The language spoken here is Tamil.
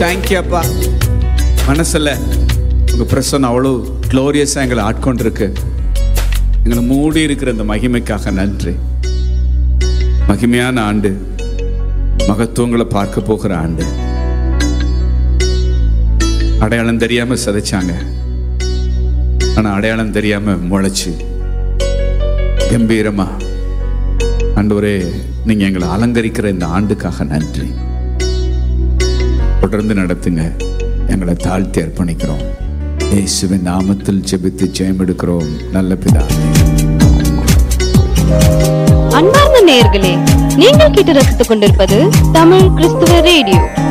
தேங்க்யூ அப்பா மனசுல உங்க பிரசன்னம் அவ்வளோ க்ளோரியஸாக எங்களை ஆட்கொண்டிருக்கு எங்களை மூடி இருக்கிற இந்த மகிமைக்காக நன்றி மகிமையான ஆண்டு மகத்துவங்களை பார்க்க போகிற ஆண்டு அடையாளம் தெரியாம சதைச்சாங்க ஆனா அடையாளம் தெரியாம முளைச்சு கம்பீரமா ஆண்டவரே நீங்க எங்களை அலங்கரிக்கிற இந்த ஆண்டுக்காக நன்றி தொடர்ந்து நடத்துங்க எங்களை தாழ்த்தி அர்ப்பணிக்கிறோம் இயேசுவின் நாமத்தில் ஜெபித்து ஜெயம் எடுக்கிறோம் நல்ல பிதாவே அன்பார்ந்த நேயர்களே நீங்கள் கேட்டு ரசித்துக் கொண்டிருப்பது தமிழ் கிறிஸ்துவ ரேடியோ